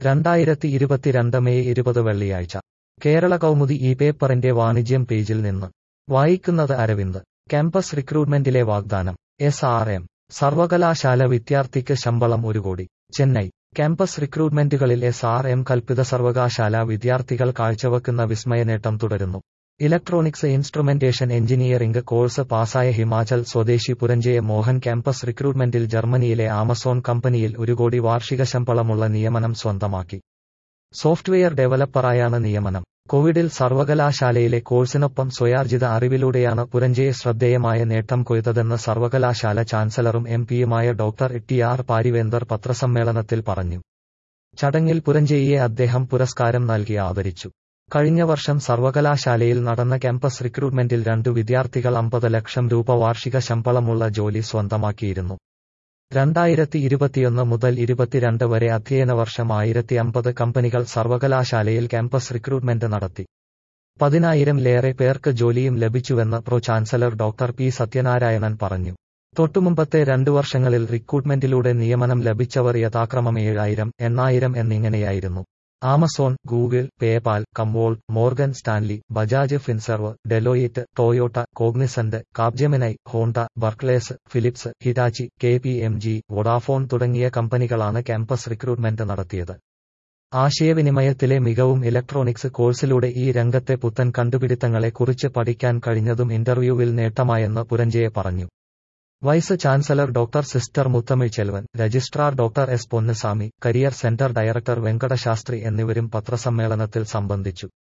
രണ്ടായിരത്തി ഇരുപത്തിരണ്ട് മെയ് ഇരുപത് വെള്ളിയാഴ്ച കേരള കൗമുദി ഈ പേപ്പറിന്റെ വാണിജ്യം പേജിൽ നിന്ന് വായിക്കുന്നത് അരവിന്ദ് ക്യാമ്പസ് റിക്രൂട്ട്മെന്റിലെ വാഗ്ദാനം എസ് ആർ എം സർവകലാശാല വിദ്യാർത്ഥിക്ക് ശമ്പളം ഒരു കോടി ചെന്നൈ ക്യാമ്പസ് റിക്രൂട്ട്മെന്റുകളിൽ എസ് ആർ എം കൽപ്പിത സർവകലാശാല വിദ്യാർത്ഥികൾ കാഴ്ചവെക്കുന്ന വിസ്മയനേട്ടം തുടരുന്നു ഇലക്ട്രോണിക്സ് ഇൻസ്ട്രുമെന്റേഷൻ എഞ്ചിനീയറിംഗ് കോഴ്സ് പാസായ ഹിമാചൽ സ്വദേശി പുരഞ്ജയ മോഹൻ ക്യാമ്പസ് റിക്രൂട്ട്മെന്റിൽ ജർമ്മനിയിലെ ആമസോൺ കമ്പനിയിൽ ഒരു കോടി വാർഷിക ശമ്പളമുള്ള നിയമനം സ്വന്തമാക്കി സോഫ്റ്റ്വെയർ ഡെവലപ്പറായാണ് നിയമനം കോവിഡിൽ സർവകലാശാലയിലെ കോഴ്സിനൊപ്പം സ്വയാർജിത അറിവിലൂടെയാണ് പുരഞ്ജയെ ശ്രദ്ധേയമായ നേട്ടം കൊയ്തതെന്ന് സർവകലാശാല ചാൻസലറും എം പിയുമായ ഡോക്ടർ ടി ആർ പാരിവേന്ദർ പത്രസമ്മേളനത്തിൽ പറഞ്ഞു ചടങ്ങിൽ പുരഞ്ജയിയെ അദ്ദേഹം പുരസ്കാരം നൽകി ആദരിച്ചു കഴിഞ്ഞ വർഷം സർവകലാശാലയിൽ നടന്ന ക്യാമ്പസ് റിക്രൂട്ട്മെന്റിൽ രണ്ടു വിദ്യാർത്ഥികൾ അമ്പത് ലക്ഷം രൂപ വാർഷിക ശമ്പളമുള്ള ജോലി സ്വന്തമാക്കിയിരുന്നു രണ്ടായിരത്തി ഇരുപത്തിയൊന്ന് മുതൽ ഇരുപത്തിരണ്ട് വരെ അധ്യയന വർഷം ആയിരത്തി അമ്പത് കമ്പനികൾ സർവകലാശാലയിൽ ക്യാമ്പസ് റിക്രൂട്ട്മെന്റ് നടത്തി പതിനായിരംലേറെ പേർക്ക് ജോലിയും ലഭിച്ചുവെന്ന് pro chancellor doctor P Sathyanarayanan പറഞ്ഞു തൊട്ടുമുമ്പത്തെ രണ്ടു വർഷങ്ങളിൽ റിക്രൂട്ട്മെന്റിലൂടെ നിയമനം ലഭിച്ചവർ യഥാക്രമം ഏഴായിരം എണ്ണായിരം എന്നിങ്ങനെയായിരുന്നു Amazon Google PayPal Commvault Morgan Stanley Bajaj Finserv Deloitte Toyota Cognizant Capgemini Honda Barclays Philips Hitachi K P M G Vodafone തുടങ്ങിയ കമ്പനികളാണ് ക്യാമ്പസ് റിക്രൂട്ട്മെന്റ് നടത്തിയത് ആശയവിനിമയത്തിലെ മികവും ഇലക്ട്രോണിക്സ് കോഴ്സിലൂടെ ഈ രംഗത്തെ പുത്തൻ കണ്ടുപിടുത്തങ്ങളെ കുറിച്ച് പഠിക്കാൻ കഴിഞ്ഞതും ഇന്റർവ്യൂവിൽ നേട്ടമായെന്ന് പുരഞ്ജയെ പറഞ്ഞു വൈസ് ചാൻസലർ ഡോക്ടർ സിസ്റ്റർ Muthamizh Selvan registrar doctor S Ponnusamy career centre director Venkatasastri എന്നിവരും പത്രസമ്മേളനത്തിൽ സംബന്ധിച്ചു